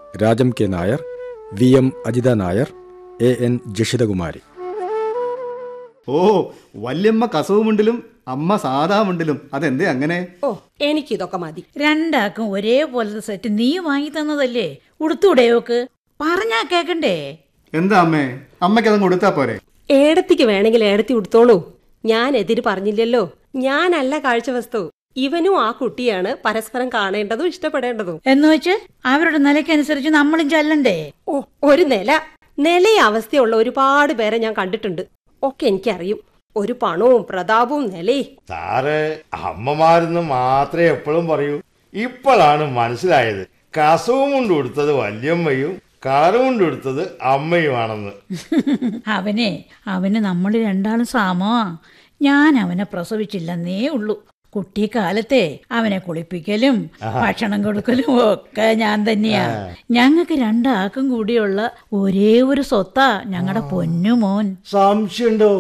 Rajam K Nair V M Ajitha Nair A N Jashithakumari ഓ വല്യമ്മ കസവ് മുണ്ടിലും അമ്മ സാധാ മുണ്ടിലും അതെന്തേ അങ്ങനെ ഓ എനിക്കിതൊക്കെ മതി രണ്ടാക്കും ഒരേപോലത്തെ സെറ്റ് നീ വാങ്ങി തന്നതല്ലേ ഉടുത്തൂടെയോക്ക് പറഞ്ഞാ കേക്കണ്ടേ എന്താ അമ്മേ അമ്മയ്ക്ക് അതങ്ങ് കൊടുത്താ പോരെ ഏടത്തിക്ക് വേണമെങ്കിൽ ഏടത്തി ഉടുത്തോളൂ ഞാൻ എതിര് പറഞ്ഞില്ലല്ലോ ഞാനല്ല കാഴ്ചവസ്തു ഇവനും ആ കുട്ടിയാണ് പരസ്പരം കാണേണ്ടതും ഇഷ്ടപ്പെടേണ്ടതും എന്ന് വെച്ച് അവരുടെ നിലയ്ക്കനുസരിച്ച് നമ്മളും ചെല്ലണ്ടേ ഓ ഒരു നില നിലയ അവസ്ഥയുള്ള ഒരുപാട് പേരെ ഞാൻ കണ്ടിട്ടുണ്ട് ഒക്കെ എനിക്കറിയും ഒരു പണവും പ്രതാപവും നിലയും സാറ് അമ്മമാരെന്ന് മാത്രമേ എപ്പോഴും പറയൂ ഇപ്പോഴാണ് മനസ്സിലായത് കസവും കൊണ്ട് കൊടുത്തത് വല്യമ്മയും കളറും കൊണ്ട് കൊടുത്തത് അമ്മയുമാണെന്ന് അവനെ അവന് നമ്മൾ രണ്ടാളും സാമോ ഞാൻ അവനെ പ്രസവിച്ചില്ലെന്നേ ഉള്ളൂ കുട്ടിക്കാലത്തെ അവനെ കുളിപ്പിക്കലും ഭക്ഷണം കൊടുക്കലും ഒക്കെ ഞാൻ തന്നെയാ ഞങ്ങൾക്ക് രണ്ടാൾക്കും കൂടിയുള്ള ഒരേ ഒരു സ്വത്താ ഞങ്ങളുടെ പൊന്നുമോൻ സംശയമുണ്ടോ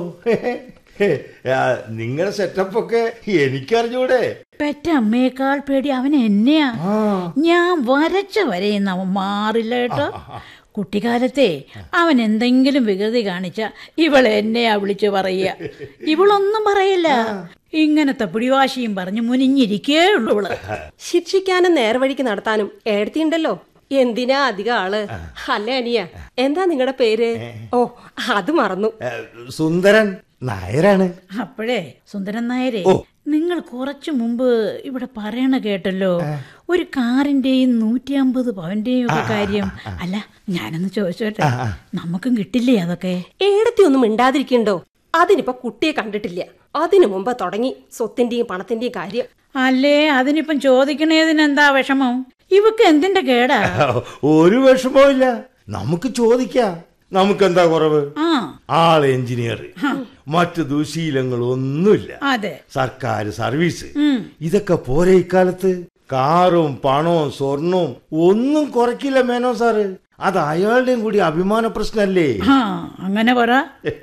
നിങ്ങളുടെ സെറ്റപ്പ് ഒക്കെ എനിക്കറിഞ്ഞൂടെ പെറ്റ അമ്മയേക്കാൾ പേടി അവൻ എന്നെയാ ഞാൻ വരച്ച വരയുന്ന അവൻ മാറില്ല കേട്ടോ കുട്ടിക്കാലത്തെ അവൻ എന്തെങ്കിലും വികൃതി കാണിച്ച ഇവൾ എന്നെയാ വിളിച്ചു പറയുക ഇവളൊന്നും പറയില്ല ഇങ്ങനത്തെ പിടിവാശിയും പറഞ്ഞ് മുനിഞ്ഞിരിക്കേ ഉള്ളൂ ഇവള് ശിക്ഷിക്കാനും നേർവഴിക്ക് നടത്താനും ഏടത്തിയുണ്ടല്ലോ എന്തിനാ അധികം ആള് അല്ലേ അനിയ എന്താ നിങ്ങളുടെ പേര് ഓ അത് മറന്നു ഏ, സുന്ദരൻ നായരാണ് അപ്പോഴേ സുന്ദരൻ നായരെ നിങ്ങൾ കുറച്ചു മുമ്പ് ഇവിടെ പറയണ കേട്ടല്ലോ ഒരു കാറിന്റെയും നൂറ്റി അമ്പത് പവന്റെയും ഒക്കെ കാര്യം അല്ല ഞാനൊന്ന് ചോദിച്ചോട്ടെ നമുക്കും കിട്ടില്ലേ അതൊക്കെ ഏടത്തി ഒന്നും മിണ്ടാതിരിക്കണ്ടോ അതിനിപ്പോ കുട്ടിയെ കണ്ടിട്ടില്ല അതിനു മുമ്പ് തുടങ്ങി സ്വത്തിന്റെയും പണത്തിന്റെയും കാര്യം അല്ലേ അതിനിപ്പം ചോദിക്കണേതിനെന്താ വിഷമം ഇവക്ക് എന്തിന്റെ കേടാ ഒരു വിഷമവും ഇല്ല നമുക്ക് ചോദിക്കാം നമുക്കെന്താ കുറവ് ആ ആൾ എഞ്ചിനീയർ മറ്റു ദുശീലങ്ങളൊന്നുമില്ല അതെ സർക്കാർ സർവീസ് ഇതൊക്കെ പോരെ ഇക്കാലത്ത് കാറും പണവും സ്വർണവും ഒന്നും കുറയ്ക്കില്ല മേനോ സാറ് അത് അയാളുടെയും കൂടി അഭിമാന പ്രശ്നല്ലേ ആ അങ്ങനെ പറ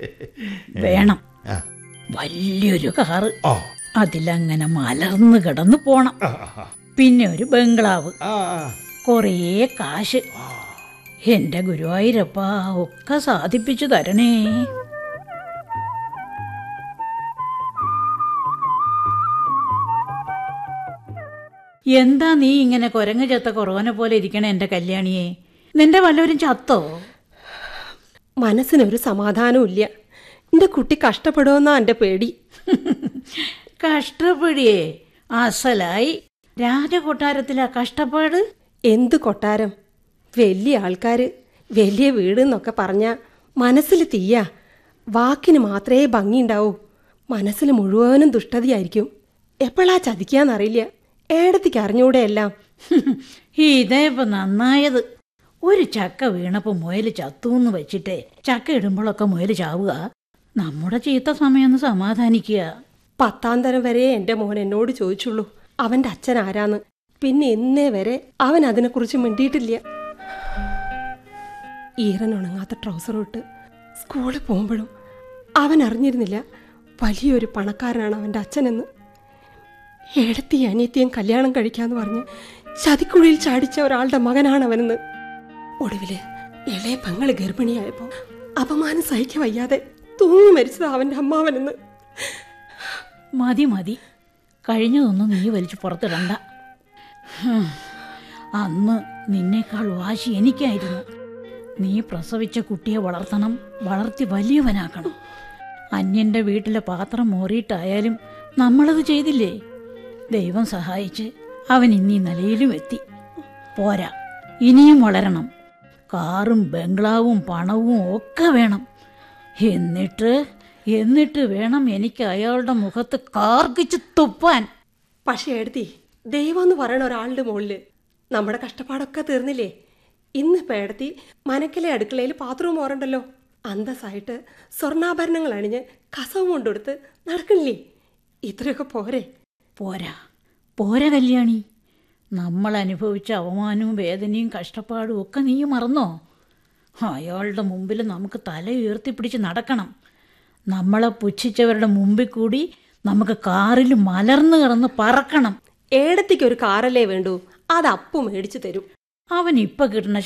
വേണം ആ. വലിയൊരു കാറ് ആ. അതിലങ്ങനെ മലർന്ന് കിടന്നു പോണം പിന്നെ ഒരു ബംഗ്ലാവ് ആ, ആ. കുറേ കാശ് എന്റെ ഗുരുവായൂരപ്പ ഒക്കെ സാധിപ്പിച്ചു തരണേ എന്താ നീ ഇങ്ങനെ കുരങ്ങ് ചത്ത കൊറോന പോലെ ഇരിക്കണേ എന്റെ കല്യാണിയെ നിന്റെ വല്ലവരും ചത്തോ മനസ്സിനൊരു സമാധാനവും ഇല്ല എന്റെ കുട്ടി കഷ്ടപ്പെടുമെന്നാ എന്റെ പേടി കഷ്ടപ്പെടിയേ അസലായി രാജകൊട്ടാരത്തിലാ കഷ്ടപ്പാട് എന്ത് കൊട്ടാരം വലിയ ആൾക്കാര് വലിയ വീട് എന്നൊക്കെ പറഞ്ഞ മനസ്സിൽ തീയ വാക്കിന് മാത്രമേ ഭംഗിയുണ്ടാവൂ മനസ്സിൽ മുഴുവനും ദുഷ്ടതയായിരിക്കും എപ്പോഴാ ചതിക്കാന്നറിയില്ല ഏടത്തിക്ക് അറിഞ്ഞൂടെ എല്ലാം ഇതേ ഇപ്പൊ നന്നായത് ഒരു ചക്ക വീണപ്പോ മുയല് ചത്തൂന്ന് വെച്ചിട്ടേ ചക്ക ഇടുമ്പോഴൊക്കെ മുയല് ചാവുക നമ്മുടെ ചീത്ത സമയം ഒന്ന് സമാധാനിക്കുക പത്താം തരം വരെ എൻ്റെ മോൻ എന്നോട് ചോദിച്ചുള്ളൂ അവൻ്റെ അച്ഛൻ ആരാന്ന് പിന്നെ ഇന്നേ വരെ അവൻ അതിനെക്കുറിച്ച് മിണ്ടിയിട്ടില്ല ഈറനുണങ്ങാത്ത ട്രൗസർ ഇട്ട് സ്കൂളിൽ പോകുമ്പോഴും അവൻ അറിഞ്ഞിരുന്നില്ല വലിയൊരു പണക്കാരനാണ് അവൻ്റെ അച്ഛനെന്ന് ഏടത്തി അനിയത്തിയും കല്യാണം കഴിക്കാന്ന് പറഞ്ഞ് ചതിക്കുഴിയിൽ ചാടിച്ച ഒരാളുടെ മകനാണ് അവനെന്ന് ഒടുവില് ഇളയ പെങ്ങള് ഗർഭിണിയായപ്പോ അപമാനം സഹിക്ക വയ്യാതെ തൂങ്ങി മരിച്ചത് അവൻ്റെ അമ്മാവനെന്ന് മതി മതി കഴിഞ്ഞതൊന്നും നീ വലിച്ചു പുറത്തിടണ്ട ഹും. അന്ന് നിന്നേക്കാൾ വാശി എനിക്കായിരുന്നു നീ പ്രസവിച്ച കുട്ടിയെ വളർത്തണം വളർത്തി വലിയവനാക്കണം അന്യന്റെ വീട്ടിലെ പാത്രം മോറിയിട്ടായാലും നമ്മളത് ചെയ്തില്ലേ ദൈവം സഹായിച്ച് അവൻ ഇന്നീ നിലയിലും എത്തി പോരാ ഇനിയും വളരണം കാറും ബംഗ്ലാവും പണവും ഒക്കെ വേണം എന്നിട്ട് എന്നിട്ട് വേണം എനിക്ക് അയാളുടെ മുഖത്ത് കാർക്കിച്ച് തുപ്പാൻ പക്ഷെ എഴുതി ദൈവം എന്ന് പറയണ ഒരാളുടെ മുകളില് നമ്മുടെ കഷ്ടപ്പാടൊക്കെ തീർന്നില്ലേ ഇന്ന് പേടത്തി മനക്കിലെ അടുക്കളയിൽ പാത്രവും മോറണ്ടല്ലോ അന്തസ്സായിട്ട് സ്വർണ്ണാഭരണങ്ങൾ അണിഞ്ഞ് കസവും കൊണ്ടെടുത്ത് നടക്കണില്ലേ ഇത്രയൊക്കെ പോരെ പോരാ പോരാ കല്യാണി നമ്മൾ അനുഭവിച്ച അവമാനവും വേദനയും കഷ്ടപ്പാടും ഒക്കെ നീ മറന്നോ അയാളുടെ മുമ്പിൽ നമുക്ക് തല ഉയർത്തിപ്പിടിച്ച് നടക്കണം നമ്മളെ പുച്ഛിച്ചവരുടെ മുമ്പിൽ കൂടി നമുക്ക് കാറിൽ മലർന്നു കിടന്ന് പറക്കണം ഏടത്തിക്ക് ഒരു കാറല്ലേ വേണ്ടൂ അത് അപ്പു മേടിച്ചു തരും അവൻ ഇപ്പൊ കിട്ടുന്ന